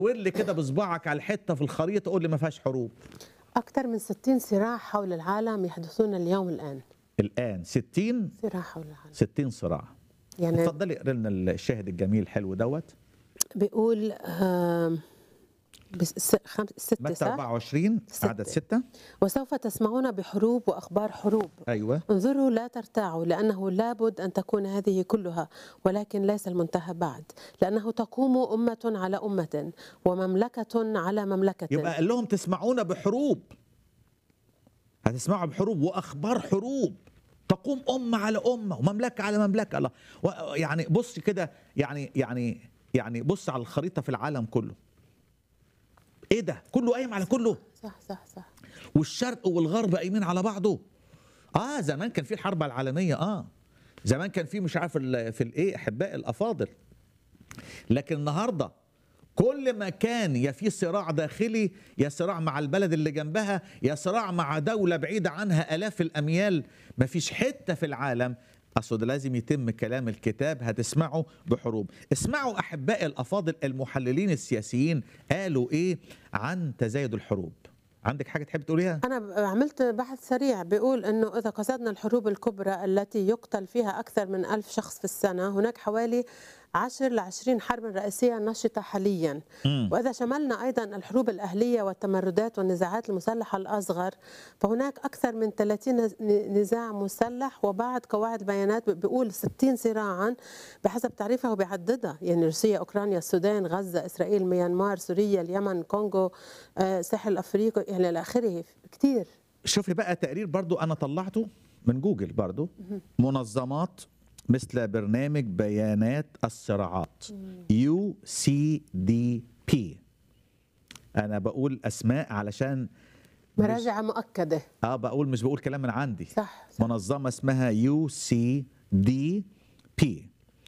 ورلي كده بصباعك على الحته في الخريطه قول لي ما فيهاش حروب أكثر من 60 صراع حول العالم يحدثون اليوم الآن الان 60 صراع حول العالم 60 صراع يعني اتفضلي اقري لنا الشاهد الجميل الحلو دوت بيقول آم، بس- س- خمس ستة متى صح؟ 24 ستة. عدد 6 وسوف تسمعون بحروب وأخبار حروب ايوه انظروا لا ترتاعوا لأنه لابد أن تكون هذه كلها ولكن ليس المنتهى بعد لأنه تقوم أمة على أمة ومملكة على مملكة يبقى قال لهم تسمعون بحروب هتسمعوا بحروب واخبار حروب تقوم امه على امه ومملكه على مملكه الله و- يعني بص كده يعني يعني يعني بص على الخريطه في العالم كله ايه ده كله قايم على كله صح صح صح والشرق والغرب قايمين على بعضه اه زمان كان في الحرب العالميه اه زمان كان في مش عارف ال- في الايه احباء الافاضل لكن النهارده كل ما كان يا في صراع داخلي يا صراع مع البلد اللي جنبها يا صراع مع دولة بعيدة عنها آلاف الأميال مفيش حتة في العالم أصل لازم يتم كلام الكتاب هتسمعوا بحروب اسمعوا أحبائي الأفاضل المحللين السياسيين قالوا إيه عن تزايد الحروب عندك حاجة تحب تقوليها؟ أنا ب- عملت بحث سريع بيقول أنه إذا قصدنا الحروب الكبرى التي يقتل فيها أكثر من ألف شخص في السنة هناك حوالي 10 ل 20 حرب رئيسية نشطة حاليا مم. وإذا شملنا أيضا الحروب الأهلية والتمردات والنزاعات المسلحة الأصغر فهناك أكثر من 30 نز- نزاع مسلح وبعض قواعد بيانات بيقول 60 صراعا بحسب تعريفها وبيعددها يعني روسيا أوكرانيا السودان غزة إسرائيل ميانمار سوريا اليمن كونغو آه، ساحل أفريقيا يعني إلى آخره كتير شوفي بقى تقرير برضو انا طلعته من جوجل برضو منظمات مثل برنامج بيانات الصراعات يو سي دي بي انا بقول اسماء علشان مش مراجعة مؤكدة اه بقول مش بقول كلام من عندي صح, صح. منظمه اسمها يو سي دي بي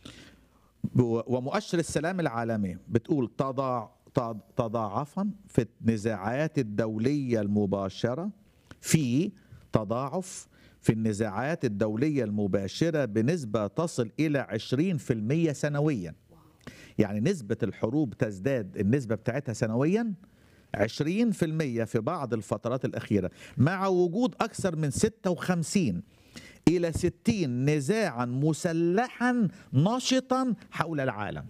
ومؤشر السلام العالمي بتقول تضاع تض- تضاعفا في النزاعات الدوليه المباشره في تضاعف في النزاعات الدوليه المباشره بنسبه تصل الى 20% سنويا يعني نسبه الحروب تزداد النسبه بتاعتها سنويا 20% في بعض الفترات الأخيرة مع وجود أكثر من 56 إلى 60 نزاعا مسلحا نشطا حول العالم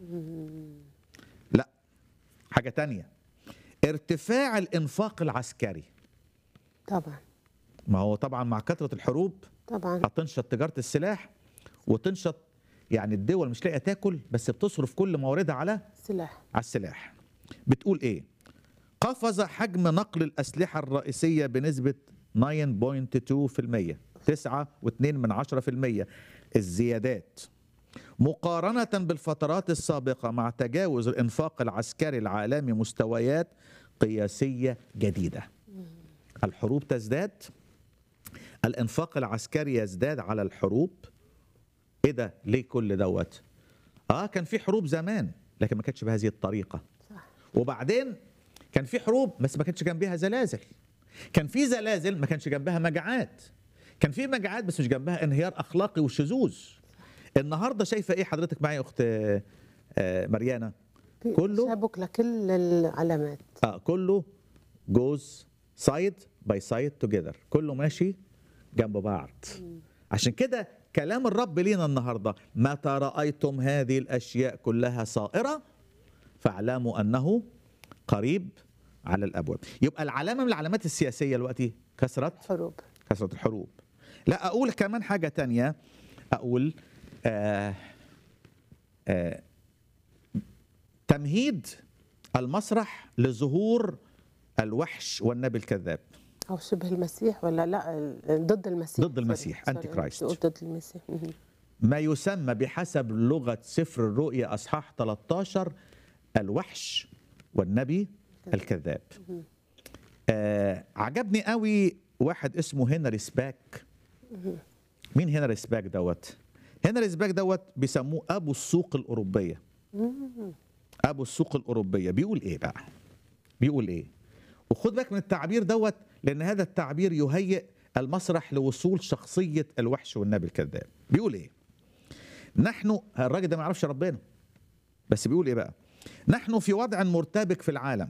لا حاجة تانية ارتفاع الإنفاق العسكري طبعا ما هو طبعا مع كثرة الحروب طبعا هتنشط تجارة السلاح وتنشط يعني الدول مش لاقية تاكل بس بتصرف كل مواردها على سلاح على السلاح بتقول ايه قفز حجم نقل الأسلحة الرئيسية بنسبة 9.2% 9.2 من 10% الزيادات مقارنة بالفترات السابقة مع تجاوز الإنفاق العسكري العالمي مستويات قياسية جديدة الحروب تزداد الإنفاق العسكري يزداد على الحروب إيه ده ليه كل دوت آه كان في حروب زمان لكن ما كانتش بهذه الطريقة صح وبعدين كان في حروب بس ما كانش جنبها زلازل كان في زلازل ما كانش جنبها مجاعات كان في مجاعات بس مش جنبها انهيار اخلاقي وشذوذ النهارده شايفه ايه حضرتك معايا يا اخت آه، آه، مريانه في كله تشابك لكل العلامات اه كله جوز سايد باي سايد توجذر كله ماشي جنب بعض عشان كده كلام الرب لينا النهارده متى رايتم هذه الاشياء كلها صائره فاعلموا انه قريب على الابواب يبقى العلامه من العلامات السياسيه دلوقتي كثره حروب كثره الحروب لا اقول كمان حاجه تانية اقول آه آه تمهيد المسرح لظهور الوحش والنبي الكذاب أو شبه المسيح ولا لا ال- ضد المسيح ضد المسيح، سوري، أنتي سوري، كرايست. بقول ضد المسيح مهم. ما يسمى بحسب لغه سفر الرؤيا اصحاح 13 الوحش والنبي الكذاب آه عجبني قوي واحد اسمه هنري سباك مين هنري سباك دوت هنري سباك دوت بيسموه ابو السوق الاوروبيه ابو السوق الاوروبيه بيقول ايه بقى بيقول ايه وخد بالك من التعبير دوت لان هذا التعبير يهيئ المسرح لوصول شخصيه الوحش والنبي الكذاب بيقول ايه نحن الراجل ده ما يعرفش ربنا بس بيقول ايه بقى نحن في وضع مرتبك في العالم